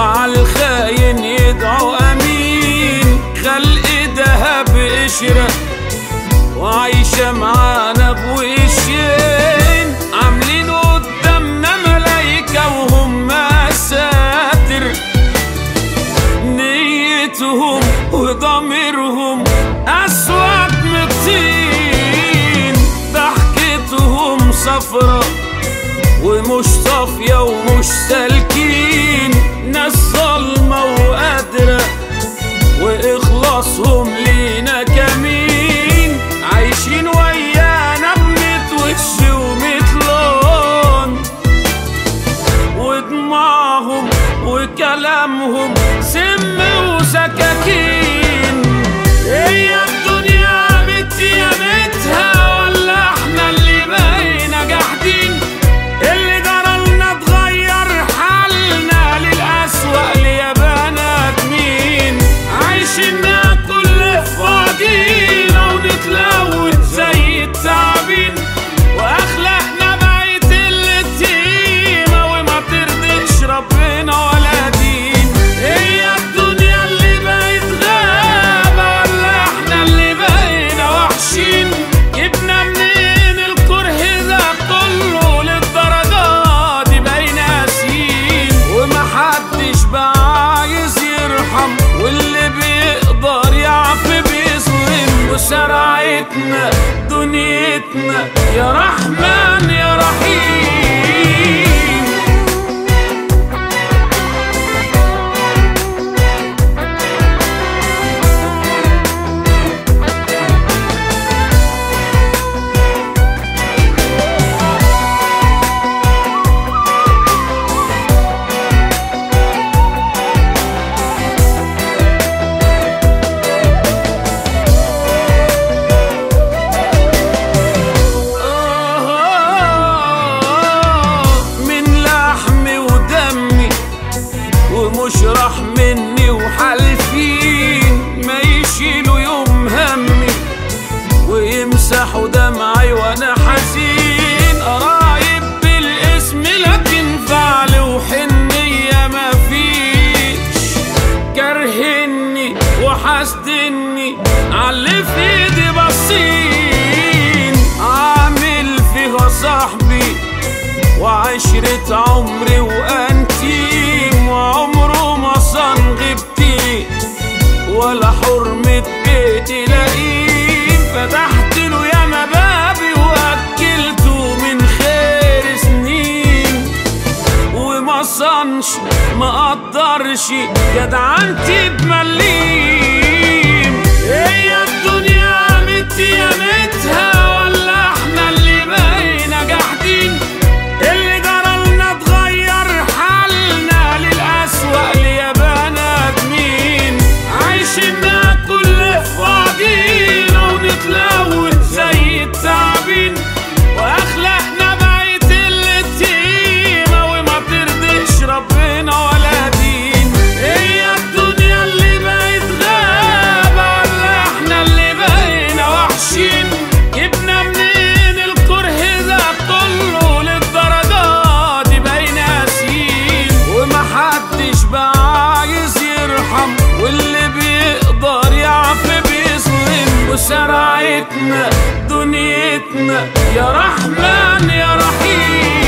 وعالخاين يدعو امين خلق دهب قشرة وعايشة معانا بوشين عاملين قدامنا ملايكة وهم ساتر نيتهم وضميرهم أسود من الطين ضحكتهم صفرة ومش صافية ومش سالكين ناس ظلمة وقادرة وإخلاصهم لينا كمين عايشين ويانا بميت وش وميت لون ودموعهم وكلامهم سم وسكاكين هي الدنيا متيمتها ولا احنا اللي بقينا جاحدين اللي جرالنا اتغير حالنا للأسوأ ليا بنات مين عايشين ناكل في بعضينا ونتلوث زي التعابين واخلاقنا بقت التيمة وما ترضيش ربنا ولا دين هي الدنيا اللي بقت غابة ولا احنا اللي بقينا وحشين جبنا منين الكره ده كله للدرجة دي بقينا قاسيين ومحدش بقى عايز يرحم واللي بيقدر يعفي بيظلم وشرعتنا دنيتنا يا رحمن يا رحيم من لحمي ودمي ومش راح مني وحالفين ما يشيلوا يوم همي ويمسحوا دمعي وانا حزين قرايب بالاسم لكن فعل وحنية ما فيش كرهني وحسدني عاللي في ايدي بصين عامل فيها صاحبي وعشرة عمري وأنتيم وعمره ما صان غبتي ولا حرمة بيتي لئيم فتحت له ياما بابي وأكلته من خير سنين وما صنش ما قدرش جدعنتي بمليم هي الدنيا متيمتها ولا احنا اللي بقينا جاحدين اللي جرالنا اتغير حالنا للأسوأ ليا بنات مين عايشين ناكل في بعضينا ونتلوث زي التعابين واخلاقنا بقت التيمة وما ترضيش ربنا ولا دين هي الدنيا اللي بقت غابة ولا احنا اللي بقينا وحشين جبنا منين الكره ده كله للدرجة دي بقينا قاسيين ومحدش بقى عايز يرحم واللي بيقدر يعفي بيظلم وشرعتنا دنيتنا يا رحمن يا رحيم